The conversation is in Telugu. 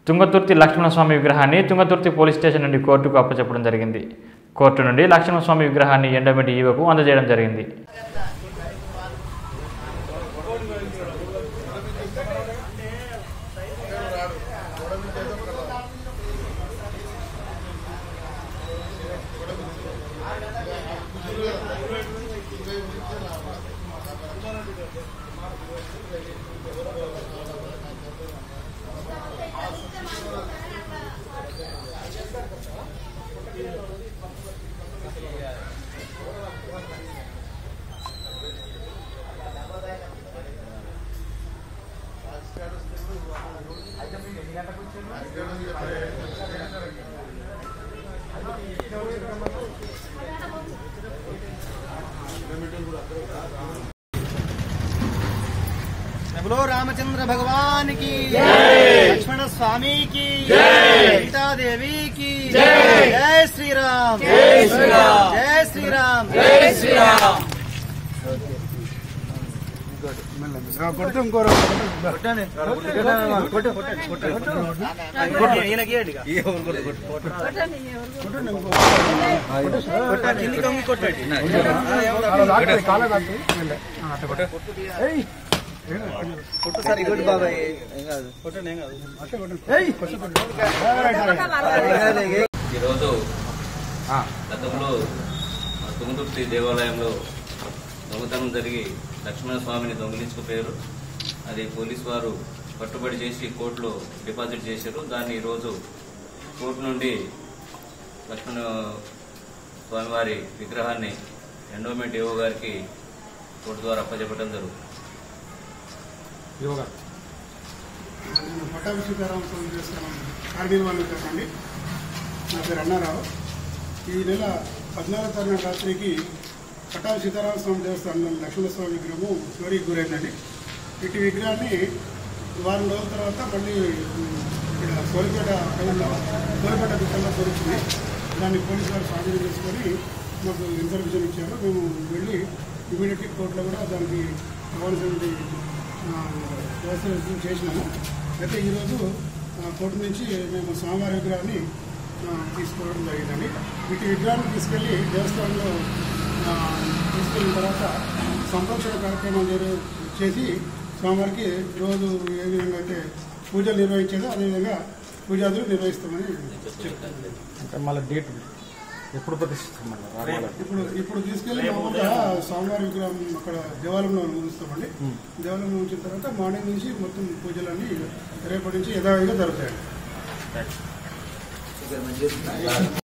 తుంగతుర్తి లక్ష్మణస్వామి విగ్రహాన్ని తుంగతుర్తి పోలీస్ స్టేషన్ నుండి కోర్టుకు అప్పచెప్పడం జరిగింది కోర్టు నుండి లక్ష్మణస్వామి విగ్రహాన్ని ఎండోమెంట్ ఈవోకు అందజేయడం జరిగింది बोलो रामचंद्र भगवान की लक्ष्मण स्वामी की सीता देवी की जय श्री राम जय श्री राम जय श्री राम जय श्री राम కొడితే ఇంకో కాలే తాకి సరే గుడ్ బాబాయ్ ఏం కాదు ఈరోజు గతంలో మన తుంగతుర్తి దేవాలయంలో దొంగతనం జరిగి లక్ష్మణ స్వామిని దొంగిలించుకుపోయారు అది పోలీస్ వారు పట్టుబడి చేసి కోర్టులో డిపాజిట్ చేశారు దాన్ని ఈరోజు కోర్టు నుండి లక్ష్మణ స్వామివారి విగ్రహాన్ని ఎండోమెంట్ ఏవో గారికి కోర్టు ద్వారా అప్పచెప్పడం జరుగుతుంది నేను పట్టాభి సీతారామ స్వామి దేవస్థానం కార్యనిర్వహణ చెప్పండి నా పేరు అన్నారావు ఈ నెల పద్నాలుగు తారీఖు రాత్రికి పట్టాభి సీతారామ స్వామి దేవస్థానంలో లక్ష్మణస్వామి విగ్రహము చోరీకి గురైందండి ఇటు విగ్రహాన్ని వారం రోజుల తర్వాత మళ్ళీ ఉమ్, ఇక్కడ సోలిపేట టౌన్లో సోలిపేట దుకాణంలో దొరుకుతుంది దాన్ని పోలీసు వారు స్వాధీనం చేసుకొని మాకు ఇన్ఫర్మేషన్ ఇచ్చారు మేము వెళ్ళి ఇమీడియట్లీ కోర్టులో కూడా దానికి కావాల్సినటువంటి ఆ, వ్యవస్థ చేసినాము అయితే ఈరోజు ఆ, కోర్టు నుంచి మేము స్వామివారి విగ్రహాన్ని ఆ, తీసుకోవడం జరిగిందండి వీటి విగ్రహాన్ని తీసుకెళ్ళి దేవస్థానంలో ఆ, తీసుకెళ్ళిన తర్వాత సంరక్షణ కార్యక్రమం జరు- చేసి స్వామివారికి రోజు ఏ విధంగా అయితే పూజలు నిర్వహించేదో అదేవిధంగా పూజాదులు నిర్వహిస్తామని చెప్తాను అంటే మళ్ళీ డేట్ ఎప్పుడు ప్రతిష్ఠిస్తాం మళ్ళీ రామాలయం ఇప్పుడు ఇప్పుడు తీసుకెళ్లి మామూలుగా స్వామివారి విగ్రహం అక్కడ దేవాలయంలో ఉంచుతామండి దేవాలయంలో ఉంచిన తర్వాత మార్నింగ్ నుంచి మొత్తం పూజలన్నీ రేపటి నుంచి యథావిధిగా జరుగుతాయండి